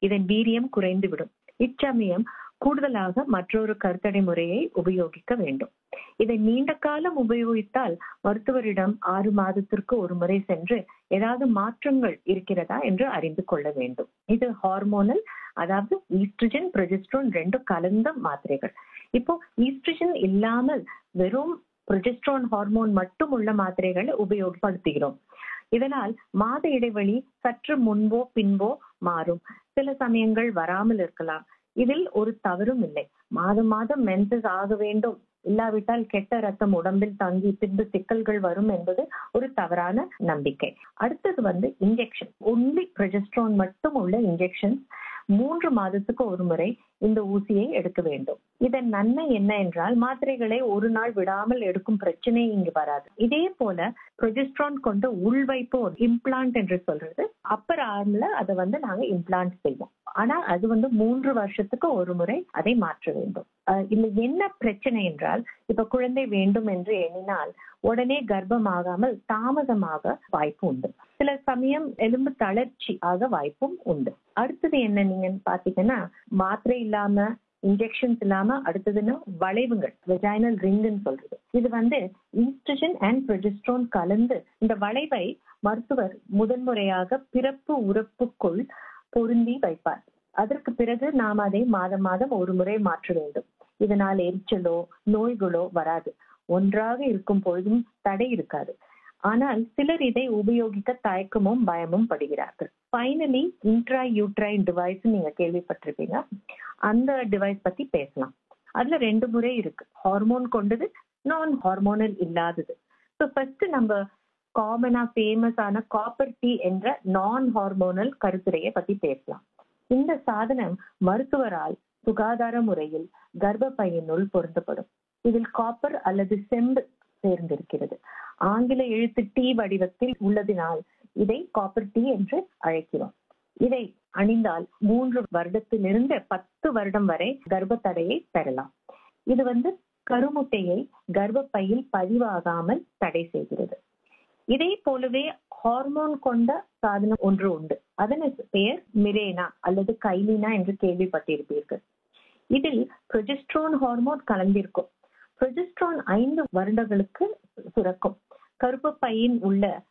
இதன் வீரியம் குறைந்துவிடும் இச்சமயம் கூடுதலாக மற்றொரு கருத்தடை முறையை உபயோகிக்க வேண்டும் இதை நீண்ட காலம் உபயோகித்தால் மருத்துவரிடம் ஆறு மாதத்திற்கு ஒரு முறை சென்று ஏதாவது மாற்றங்கள் இருக்கிறதா என்று அறிந்து கொள்ள வேண்டும் இது ஹார்மோனல் அதாவது ஈஸ்ட்ரஜன் ப்ரொஜெஸ்ட்ரோன் ரெண்டும் கலந்த மாத்திரைகள் இப்போ ஈஸ்ட்ரஜன் இல்லாமல் வெறும் ப்ரொஜெஸ்ட்ரோன் ஹார்மோன் மட்டும் உள்ள மாத்திரைகளை உபயோகப்படுத்துகிறோம் இதனால் மாத இடைவெளி சற்று முன்போ பின்போ மாறும் சில சமயங்கள் வராமல் இருக்கலாம் இதில் ஒரு தவறும் இல்லை மாதம் மாதம் மென்சஸ் ஆக வேண்டும் இல்லாவிட்டால் கெட்ட ரத்தம் உடம்பில் தங்கி பின்பு சிக்கல்கள் வரும் என்பது ஒரு தவறான நம்பிக்கை அடுத்தது வந்து இன்ஜெக்ஷன் ஒன்லி ப்ரொஜெஸ்ட்ரான் மட்டும் உள்ள இன்ஜெக்ஷன் மூன்று மாதத்துக்கு ஒரு முறை இந்த ஊசியை எடுக்க வேண்டும் இதன் நன்மை என்ன என்றால் மாத்திரைகளை ஒரு நாள் விடாமல் எடுக்கும் பிரச்சனை இங்கு வராது இதே போல ப்ரொஜெஸ்ட்ரான் கொண்ட உள்வைப்பு இம்ப்ளான்ட் என்று சொல்றது அப்பர் ஆர்ம்ல அதை வந்து நாங்க இம்ப்ளான்ட் செய்வோம் ஆனா அது வந்து மூன்று வருஷத்துக்கு ஒரு முறை அதை மாற்ற வேண்டும் இதுல என்ன பிரச்சனை என்றால் இப்ப குழந்தை வேண்டும் என்று எண்ணினால் உடனே கர்ப்பமாகாமல் தாமதமாக வாய்ப்பு உண்டு சில சமயம் எலும்பு தளர்ச்சி ஆக வாய்ப்பும் உண்டு அடுத்தது என்ன நீங்க பாத்தீங்கன்னா மாத்திரை இல்லாம இன்ஜெக்ஷன்ஸ் இல்லாம அடுத்ததுன்னு வளைவுகள் வெஜைனல் ரிங்குன்னு சொல்றது இது வந்து ஈஸ்ட்ரஜன் அண்ட் ப்ரொஜெஸ்ட்ரோன் கலந்து இந்த வளைவை மருத்துவர் முதன்முறையாக பிறப்பு உறுப்புக்குள் பொருந்தி வைப்பார் அதற்கு பிறகு நாம் அதை மாதம் மாதம் ஒரு முறை மாற்ற வேண்டும் இதனால் எரிச்சலோ நோய்களோ வராது ஒன்றாக இருக்கும் பொழுதும் தடை இருக்காது ஆனால் சிலர் இதை உபயோகிக்க தயக்கமும் பயமும் படுகிறார்கள் ஃபைனலி இன்ட்ரா யூட்ரைன் டிவைஸ் நீங்க கேள்விப்பட்டிருப்பீங்க அந்த டிவைஸ் பத்தி பேசலாம் அதுல ரெண்டு முறை இருக்கு ஹார்மோன் கொண்டது நான் ஹார்மோனல் இல்லாதது ஸோ ஃபர்ஸ்ட் நம்ம காமனா ஃபேமஸ் ஆன காப்பர் டீ என்ற நான் ஹார்மோனல் கருத்துரையை பத்தி பேசலாம் இந்த சாதனம் மருத்துவரால் சுகாதார முறையில் கர்ப்பப்பையினுள் பொருத்தப்படும் இதில் காப்பர் அல்லது செம்பு சேர்ந்திருக்கிறது ஆங்கில எழுத்து டி வடிவத்தில் உள்ளதினால் இதை காப்பர் டீ என்று அழைக்கிறோம் இதை அணிந்தால் மூன்று வருடத்திலிருந்து பத்து வருடம் வரை கர்ப்ப தடையை பெறலாம் இது வந்து கருமுட்டையை கர்ப்பப்பையில் பதிவாகாமல் தடை செய்கிறது இதே போலவே ஹார்மோன் கொண்ட சாதனம் ஒன்று உண்டு அதன் பெயர் மிரேனா அல்லது கைலினா என்று கேள்விப்பட்டிருப்பீர்கள் இதில் ப்ரொஜெஸ்ட்ரோன் ஹார்மோன் கலந்திருக்கும் ப்ரொஜெஸ்ட்ரான் ஐந்து வருடங்களுக்கு சுரக்கும் கருப்பு பையின் உள்ள